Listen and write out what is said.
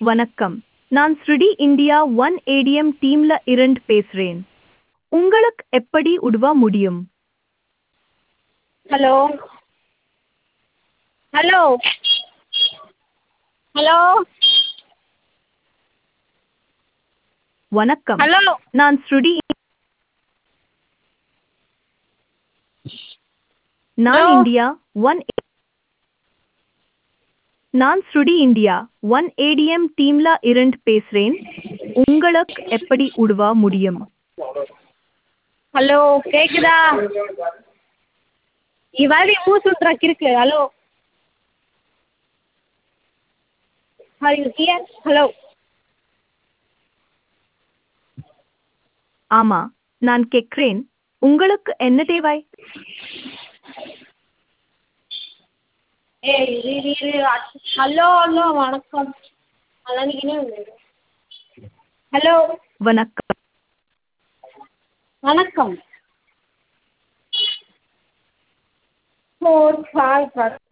வணக்கம் நான் ஸ்ருடி இந்தியா ஒன் ஏடிஎம் டீம்ல இருந்து பேசுறேன் உங்களுக்கு எப்படி உதவ முடியும் ஹலோ ஹலோ ஹலோ வணக்கம் ஹலோ நான் ஸ்ருடி நான் Hello? இந்தியா ஒன் நான் ஸ்ருடி இந்தியா ஒன் ஏடிஎம் டீம்ல இருந்து பேசுறேன் உங்களுக்கு எப்படி உதவ முடியும் ஹலோ கேக்குதா இவாதி மூசுட்றக்கு இருக்கு hello are you here hello ஆமா நான் கேட்கிறேன் உங்களுக்கு என்ன தேவை ஏய் இரு இரு இரு ஹலோ ஹலோ வணக்கம் அதானிக்கினே ஹலோ வணக்கம் வணக்கம் ஃபோர் ஃபைவ்